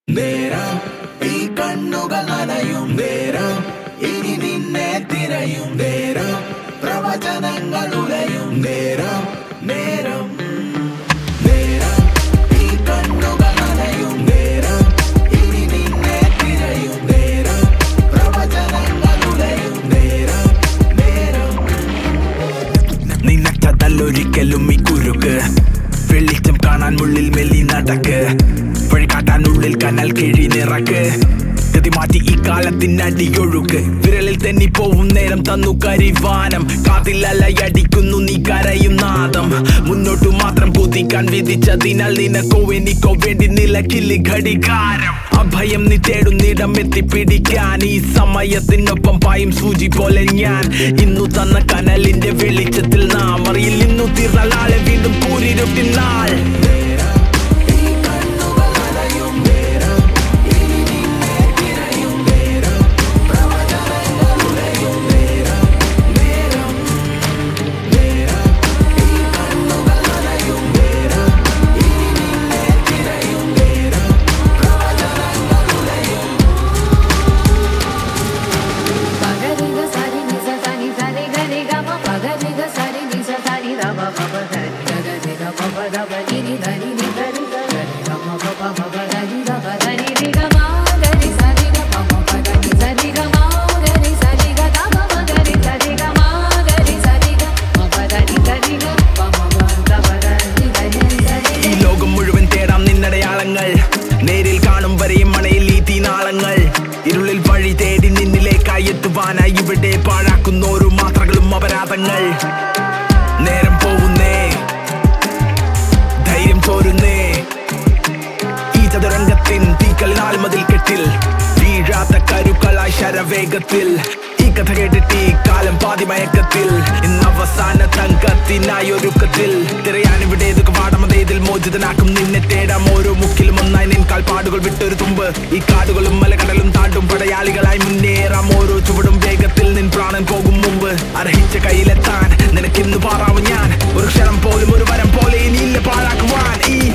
നേരം ഈ കണ്ണുകൾ നനയും നേരം ഇനി നിന്നെ തിരയും നേരം പ്രവചനങ്ങൾ ഉലയും നേരം നേരം നേരം ഈ കണ്ണുകൾ നനയും നേരം ഇനി നിന്നെ തിരയും നേരം പ്രവചനങ്ങൾ ഉലയും നേരം നേരം നിനക്കതല്ലൊരിക്കലും ഈ കുരുക്ക് വെളിച്ചം കാണാൻ മുള്ളിൽ മെല്ലി നടക്ക് വഴി കാട്ടാൻ ഉള്ളിൽ കനൽ കിഴി നിറക്ക് ഗതി മാറ്റി ഈ കാലത്തിനടിയൊഴുക്ക് വിരലിൽ തെന്നി പോവും നേരം തന്നു കരിവാനം കാതിലലയടിക്കുന്നു നീ കരയും നാദം മുന്നോട്ടു മാത്രം കുതിക്കാൻ വിധിച്ചതിനാൽ നിനക്കോ എനിക്കോ വേണ്ടി നിലക്കില്ലി ഘടികാരം അഭയം നീ തേടുന്നിടം എത്തിപ്പിടിക്കാൻ ഈ സമയത്തിനൊപ്പം പായും സൂചി പോലെ ഞാൻ ഇന്നു തന്ന കനലിന്റെ വെളിച്ചത്തിൽ നാം അറിയിൽ ഇന്നു തീർന്ന നാളെ വീണ്ടും കൂരിരുട്ടിൽ നാൾ ഈ കണ്ണുകൾ നനയും നേരം ഇനി നിന്നെ തിരയും നേരം പ്രവചനങ്ങൾ ഉലയും നേരം നേരം നേരം ഈ കണ്ണുകൾ നനയും നേരം ഇനി നിന്നെ തിരയും നേരം പ്രവചനങ്ങൾ ഉലയും పగరిగ సరి నిజ సని సరి గరి గమ పగరిగ సరి నిజ సని రమ పప ధరి గగ రిగ పప రవ నిరి ధరి ని గరి గరి గమ పప పప ధరి గమ ధరి రి గమ గరి సరి గ పమ పగ ని సరి గమ గరి సరి గ గమ గరి సరి గమ గరి సరి గ పప ధరి గరి గ పమ ప పప ధరి గరి సరి ഈ ലോകം മുഴുവൻ തേടാം നിന്നടയാളങ്ങൾ നേരിൽ കാണും വരെയും മണയിൽ ഈ തീനാളങ്ങൾ ഇരുളിൽ വഴി തേടി നിന്നിലേക്കായി എത്തുവാനായി ഇവിടെ പാഴാക്കുന്ന ഓരോ മാത്രകളും അപരാധങ്ങൾ നേരം പോവുന്നേ ധൈര്യം ചോരുന്നേ ഈ ചതുരംഗത്തിൻ തീക്കളി നാളുമതിൽ കെട്ടിൽ വീഴാത്ത കരുക്കളായി ശരവേഗത്തിൽ ഈ കഥ കേട്ടിട്ട് ഈ കാലം പാതി മയക്കത്തിൽ ഇന്ന് അവസാന തങ്കത്തിനായി ഒരുക്കത്തിൽ തിരയാനിവിടെ വാടമതേതിൽ മോചിതനാക്കും നിന്നെ തേടാം ഓരോ മുക്കിലും ഒന്നായി നിൻ കാൽപ്പാടുകൾ വിട്ടൊരു തുമ്പ് ഈ കാടുകളും മലകടലും താണ്ടും പടയാളികളായി മുന്നേറാം ഓരോ ചുവടും വേഗത്തിൽ നിൻ പ്രാണൻ പോകും മുമ്പ് അർഹിച്ച കയ്യിലെത്താൻ നിനക്കിന്ന് പാറാവും ഞാൻ ഒരു ക്ഷണം പോലും ഒരു വരം പോലെ ഇനിയില്ല പാഴാക്കുവാൻ ഈ